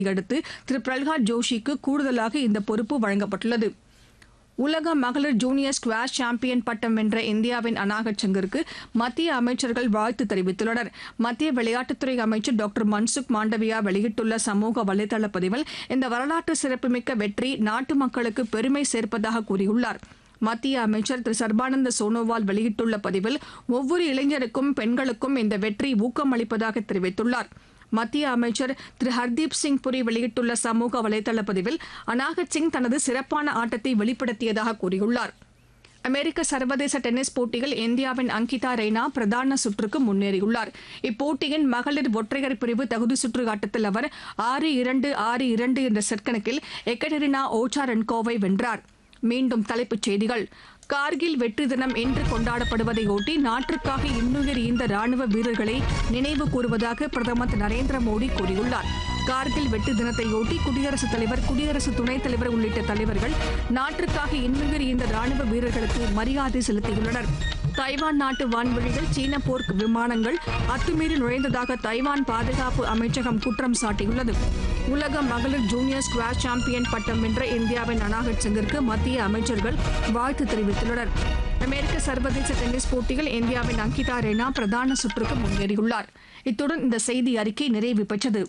அடுத்து திரு பிரல்ஹாத் ஜோஷிக்கு கூடுதலாக இந்த பொறுப்பு வழங்கப்பட்டுள்ளது உலக மகளிர் ஜூனியர் ஸ்குவாஷ் சாம்பியன் பட்டம் வென்ற இந்தியாவின் அனாகட் சங்கருக்கு மத்திய அமைச்சர்கள் வாழ்த்து தெரிவித்துள்ளனர் மத்திய விளையாட்டுத்துறை அமைச்சர் டாக்டர் மன்சுக் மாண்டவியா வெளியிட்டுள்ள சமூக வலைதள பதிவில் இந்த வரலாற்று சிறப்புமிக்க வெற்றி நாட்டு மக்களுக்கு பெருமை சேர்ப்பதாக கூறியுள்ளார் மத்திய அமைச்சர் திரு சர்பானந்த சோனோவால் வெளியிட்டுள்ள பதிவில் ஒவ்வொரு இளைஞருக்கும் பெண்களுக்கும் இந்த வெற்றி ஊக்கமளிப்பதாக தெரிவித்துள்ளார் மத்திய அமைச்சர் திரு ஹர்தீப் சிங் புரி வெளியிட்டுள்ள சமூக வலைதள பதிவில் அனாகத் சிங் தனது சிறப்பான ஆட்டத்தை வெளிப்படுத்தியதாக கூறியுள்ளார் அமெரிக்க சர்வதேச டென்னிஸ் போட்டியில் இந்தியாவின் அங்கிதா ரெய்னா பிரதான சுற்றுக்கு முன்னேறியுள்ளார் இப்போட்டியின் மகளிர் ஒற்றையர் பிரிவு தகுதி சுற்று ஆட்டத்தில் அவர் ஆறு இரண்டு ஆறு இரண்டு என்ற செட் கணக்கில் எக்கடெரினா ஓச்சாரென்கோவை வென்றார் மீண்டும் தலைப்புச் செய்திகள் கார்கில் வெற்றி தினம் இன்று கொண்டாடப்படுவதையொட்டி நாட்டிற்காக இன்னுயிர் ஈந்த ராணுவ வீரர்களை நினைவு கூறுவதாக பிரதமர் திரு நரேந்திர மோடி கூறியுள்ளார் கார்கில் வெற்றி தினத்தையொட்டி குடியரசுத் தலைவர் குடியரசு துணைத் தலைவர் உள்ளிட்ட தலைவர்கள் நாட்டிற்காக இன்னுயிர் ஈந்த ராணுவ வீரர்களுக்கு மரியாதை செலுத்தியுள்ளனர் தைவான் நாட்டு வான்வெளியில் சீன போர் விமானங்கள் அத்துமீறி நுழைந்ததாக தைவான் பாதுகாப்பு அமைச்சகம் குற்றம் சாட்டியுள்ளது உலக மகளிர் ஜூனியர் ஸ்குவாஷ் சாம்பியன் பட்டம் வென்ற இந்தியாவின் அனாகட் சிங்கிற்கு மத்திய அமைச்சர்கள் வாழ்த்து தெரிவித்துள்ளனர் அமெரிக்க சர்வதேச டென்னிஸ் போட்டியில் இந்தியாவின் அங்கிதா ரெய்னா பிரதான சுற்றுக்கு முன்னேறியுள்ளார் இத்துடன் இந்த செய்தி அறிக்கை நிறைவு பெற்றது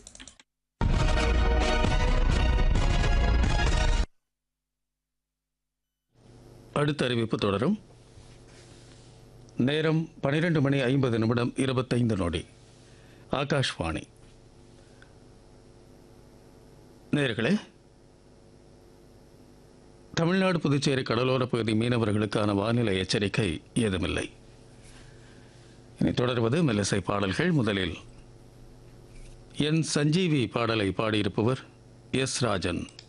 அடுத்த அறிவிப்பு தொடரும் நேரம் பனிரெண்டு மணி ஐம்பது நிமிடம் இருபத்தைந்து நொடி ஆகாஷ்வாணி நேர்களே தமிழ்நாடு புதுச்சேரி கடலோர பகுதி மீனவர்களுக்கான வானிலை எச்சரிக்கை ஏதுமில்லை இனி தொடர்வது மெல்லிசை பாடல்கள் முதலில் என் சஞ்சீவி பாடலை பாடியிருப்பவர் எஸ் ராஜன்